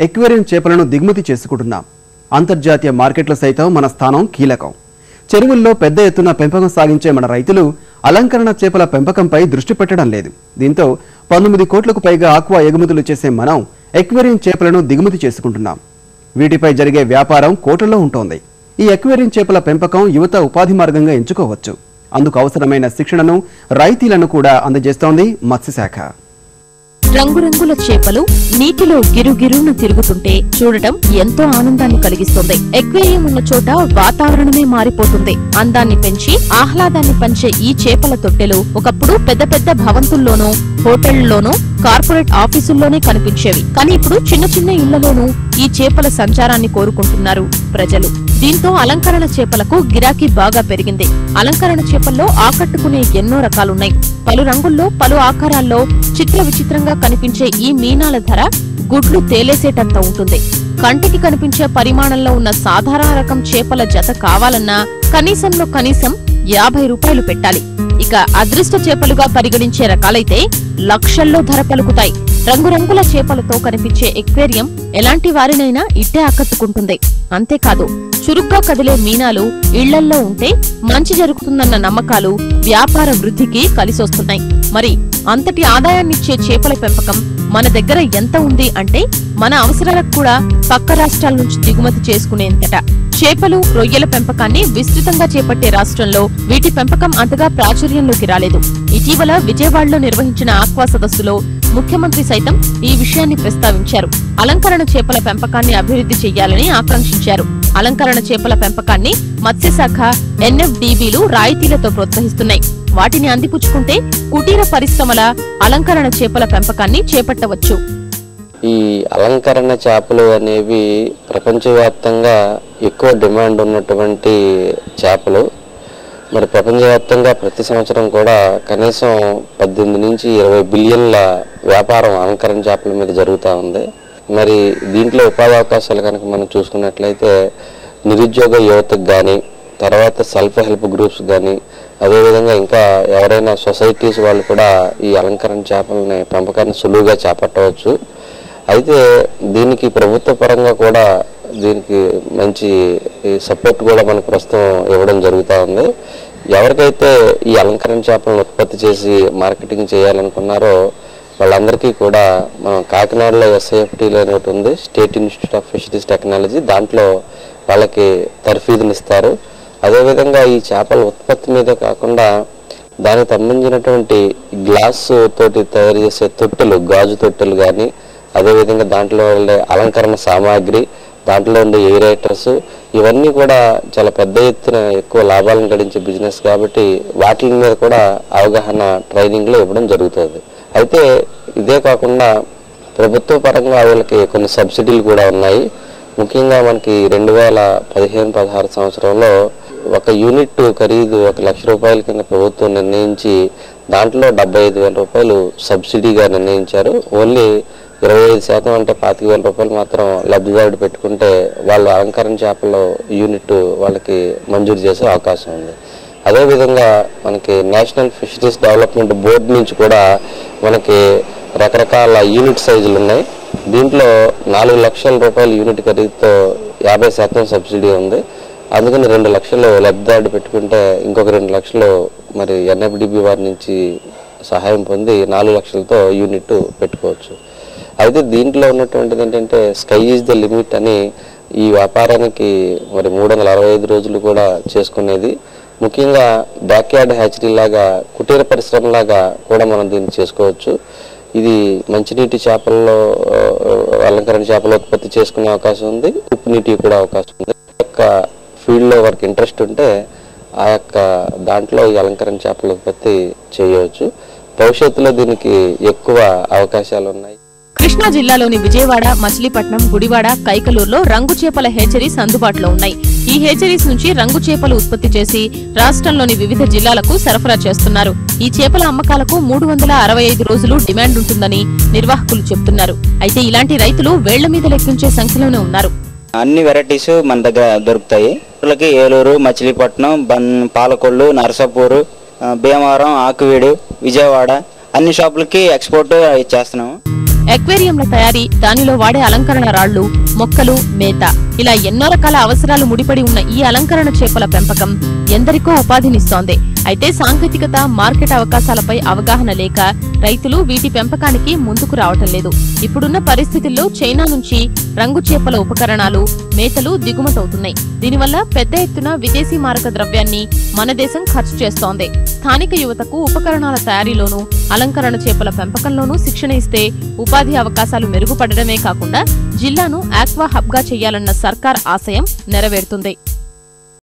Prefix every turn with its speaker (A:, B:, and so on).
A: aquarium చేపలను దిగుమతి చేసుకుంటున్నాం అంతర్జాతీయ మార్కెట్లో సైతం మన స్థానం కీలకం చెరువుల్లో పెద్ద ఎత్తున పెంపకం సాగించే మన రైతులు అలంకరణ చేపల పెంపకంపై దృష్టి పెట్టడం లేదు దీంతో పంతొమ్మిది కోట్లకు పైగా ఆక్వా ఎగుమతులు చేసే మనం ఎక్వేరియం చేపలను దిగుమతి చేసుకుంటున్నాం వీటిపై జరిగే వ్యాపారం కోట్లలో ఉంటోంది ఈ ఎక్వేరియం చేపల పెంపకం యువత ఉపాధి మార్గంగా ఎంచుకోవచ్చు అందుకు అవసరమైన శిక్షణను రైతీలను కూడా అందజేస్తోంది మత్స్యశాఖ
B: రంగురంగుల చేపలు నీటిలో గిరుగిరును తిరుగుతుంటే చూడటం ఎంతో ఆనందాన్ని కలిగిస్తుంది ఎక్వేరియం ఉన్న చోట వాతావరణమే మారిపోతుంది అందాన్ని పెంచి ఆహ్లాదాన్ని పంచే ఈ చేపల తొట్టెలు ఒకప్పుడు పెద్ద పెద్ద భవంతుల్లోనూ హోటళ్లలోనూ కార్పొరేట్ ఆఫీసుల్లోనే కనిపించేవి కానీ ఇప్పుడు చిన్న చిన్న ఇళ్లలోనూ ఈ చేపల సంచారాన్ని కోరుకుంటున్నారు ప్రజలు దీంతో అలంకరణ చేపలకు గిరాకీ బాగా పెరిగింది అలంకరణ చేపల్లో ఆకట్టుకునే ఎన్నో రకాలున్నాయి పలు రంగుల్లో పలు ఆకారాల్లో చిత్ర విచిత్రంగా కనిపించే ఈ మీనాల ధర గుడ్లు తేలేసేటంత ఉంటుంది కంటికి కనిపించే పరిమాణంలో ఉన్న సాధారణ రకం చేపల జత కావాలన్నా కనీసంలో కనీసం యాభై రూపాయలు పెట్టాలి ఇక అదృష్ట చేపలుగా పరిగణించే రకాలైతే లక్షల్లో ధర పలుకుతాయి రంగురంగుల చేపలతో కనిపించే ఎక్వేరియం ఎలాంటి వారినైనా ఇట్టే ఆకట్టుకుంటుంది అంతేకాదు చురుగ్గా కదిలే మీనాలు ఇళ్లల్లో ఉంటే మంచి జరుగుతుందన్న నమ్మకాలు వ్యాపార వృద్ధికి కలిసొస్తున్నాయి మరి అంతటి ఆదాయాన్నిచ్చే చేపల పెంపకం మన దగ్గర ఎంత ఉంది అంటే మన అవసరాలకు కూడా పక్క రాష్ట్రాల నుంచి దిగుమతి చేసుకునేంతట చేపలు రొయ్యల పెంపకాన్ని విస్తృతంగా చేపట్టే రాష్ట్రంలో వీటి పెంపకం అంతగా ప్రాచుర్యంలోకి రాలేదు ఇటీవల విజయవాడలో నిర్వహించిన ఆక్వా సదస్సులో ముఖ్యమంత్రి సైతం ఈ విషయాన్ని ప్రస్తావించారు అలంకరణ చేపల పెంపకాన్ని అభివృద్ధి చేయాలని ఆకాంక్షించారు అలంకరణ చేపల పెంపకాన్ని మత్స్యశాఖ ఎన్ఎఫ్డిబిలు రాయితీలతో ప్రోత్సహిస్తున్నాయి వాటిని అందిపుచ్చుకుంటే కుటీర పరిశ్రమల అలంకరణ చేపల పెంపకాన్ని చేపట్టవచ్చు
C: ఈ అలంకరణ చేపలు అనేవి ప్రపంచవ్యాప్తంగా ఎక్కువ డిమాండ్ ఉన్నటువంటి చేపలు మరి ప్రపంచవ్యాప్తంగా ప్రతి సంవత్సరం కూడా కనీసం పద్దెనిమిది నుంచి ఇరవై బిలియన్ల వ్యాపారం అలంకరణ చేపల మీద జరుగుతూ ఉంది మరి దీంట్లో ఉపాధి అవకాశాలు కనుక మనం చూసుకున్నట్లయితే నిరుద్యోగ యువతకు కానీ తర్వాత సెల్ఫ్ హెల్ప్ గ్రూప్స్ కానీ అదేవిధంగా ఇంకా ఎవరైనా సొసైటీస్ వాళ్ళు కూడా ఈ అలంకరణ చేపలని పెంపకాన్ని సులువుగా చేపట్టవచ్చు అయితే దీనికి ప్రభుత్వ పరంగా కూడా దీనికి మంచి సపోర్ట్ కూడా మనకు ప్రస్తుతం ఇవ్వడం జరుగుతూ ఉంది ఎవరికైతే ఈ అలంకరణ చేపలను ఉత్పత్తి చేసి మార్కెటింగ్ చేయాలనుకున్నారో వాళ్ళందరికీ కూడా మనం కాకినాడలో ఎస్ఐఎఫ్టీలో ఒకటి ఉంది state institute of fisheries technology దాంట్లో వాళ్ళకి తర్ఫీదులు ఇస్తారు అదేవిధంగా ఈ చేపల ఉత్పత్తి మీదే కాకుండా దానికి సంబంధించినటువంటి గ్లాస్ తోటి తయారు చేసే తొట్టెలు గాజు తొట్టెలు కానీ అదేవిధంగా దాంట్లో ఉండే అలంకరణ సామాగ్రి దాంట్లో ఉండే ఎయిరేటర్స్ ఇవన్నీ కూడా చాలా పెద్ద ఎత్తున ఎక్కువ లాభాలను గడించే బిజినెస్ కాబట్టి వాటి మీద కూడా అవగాహన ట్రైనింగ్లో ఇవ్వడం జరుగుతుంది అయితే ఇదే కాకుండా ప్రభుత్వ పరంగా వీళ్ళకి కొన్ని సబ్సిడీలు కూడా ఉన్నాయి ముఖ్యంగా మనకి రెండు వేల పదిహేను పదహారు సంవత్సరంలో ఒక యూనిట్ ఖరీదు ఒక లక్ష రూపాయల కింద ప్రభుత్వం నిర్ణయించి దాంట్లో డెబ్బై ఐదు వేల రూపాయలు సబ్సిడీగా నిర్ణయించారు ఓన్లీ ఇరవై ఐదు శాతం అంటే పాతిక వేల రూపాయలు మాత్రం లబ్ధిదారుడు పెట్టుకుంటే వాళ్ళు అలంకరణ చేపల్లో యూనిట్ వాళ్ళకి మంజూరు చేసే అవకాశం ఉంది అదేవిధంగా మనకి నేషనల్ ఫిషరీస్ డెవలప్మెంట్ బోర్డు నుంచి కూడా మనకి రకరకాల యూనిట్ సైజులు ఉన్నాయి దీంట్లో నాలుగు లక్షల రూపాయల యూనిట్ ఖరీదుతో యాభై శాతం సబ్సిడీ ఉంది అందుకని రెండు లక్షలు లబ్ధిదారుడు పెట్టుకుంటే ఇంకొక రెండు లక్షలు మరి ఎన్ఎఫ్డిబి వారి నుంచి సహాయం పొంది నాలుగు లక్షలతో యూనిట్ పెట్టుకోవచ్చు అయితే దీంట్లో ఉన్నటువంటిది ఏంటంటే స్కై ఈజ్ ద లిమిట్ అని ఈ వ్యాపారానికి మరి మూడు వందల అరవై ఐదు రోజులు కూడా చేసుకునేది ముఖ్యంగా బ్యాక్ యార్డ్ హ్యాచరీ లాగా కుటీర పరిశ్రమ లాగా కూడా మనం దీన్ని చేసుకోవచ్చు ఇది మంచినీటి చేపల్లో ఆ, అలంకరణ చేపల ఉత్పత్తి చేసుకునే అవకాశం ఉంది ఉప్పు నీటి కూడా అవకాశం ఉంది ఈ యొక్క ఫీల్డ్లో వారికి ఇంట్రెస్ట్ ఉంటే ఆ యొక్క దాంట్లో ఈ అలంకరణ చేపల ఉత్పత్తి చేయవచ్చు భవిష్యత్తులో దీనికి ఎక్కువ అవకాశాలు ఉన్నాయి
B: కృష్ణా జిల్లాలోని విజయవాడ మచిలీపట్నం గుడివాడ కైకలూరులో రంగు చేపల హేచరీస్ అందుబాటులో ఉన్నాయి ఈ హేచరీస్ నుంచి రంగు చేపలు ఉత్పత్తి చేసి రాష్ట్రంలోని వివిధ జిల్లాలకు సరఫరా చేస్తున్నారు ఈ చేపల అమ్మకాలకు మూడు వందల అరవై ఐదు రోజులు డిమాండ్ ఉంటుందని నిర్వాహకులు చెబుతున్నారు అయితే ఇలాంటి రైతులు వేళ్ల మీద లెక్కించే సంఖ్యలోనే ఉన్నారు
D: అన్ని వెరైటీస్ మన దగ్గర దొరుకుతాయి వీళ్ళకి ఏలూరు మచిలీపట్నం బన్ పాలకొల్లు నరసాపూరు ఆ, భీమవరం ఆకువీడు విజయవాడ అన్ని షాపులకి ఎక్స్పోర్ట్ చేస్తున్నాము
B: ఎక్వేరియంల తయారీ దానిలో వాడే అలంకరణ రాళ్లు మొక్కలు మేత ఇలా ఎన్నో రకాల అవసరాలు ముడిపడి ఉన్న ఈ అలంకరణ చేపల పెంపకం ఎందరికో ఉపాధినిస్తోంది అయితే సాంకేతికత మార్కెట్ అవకాశాలపై అవగాహన లేక రైతులు వీటి పెంపకానికి ముందుకు రావటం లేదు ఇప్పుడున్న పరిస్థితుల్లో చైనా నుంచి రంగు చేపల ఉపకరణాలు మేతలు దిగుమతవుతున్నాయి దీనివల్ల పెద్ద ఎత్తున విదేశీ మారక ద్రవ్యాన్ని మన దేశం ఖర్చు చేస్తోంది స్థానిక యువతకు ఉపకరణాల తయారీలోనూ అలంకరణ చేపల పెంపకంలోనూ శిక్షణ ఇస్తే ఉపాధి అవకాశాలు మెరుగుపడడమే కాకుండా జిల్లాను ఆక్వా హబ్ గా చేయాలన్న సర్కార్ ఆశయం నెరవేరుతుంది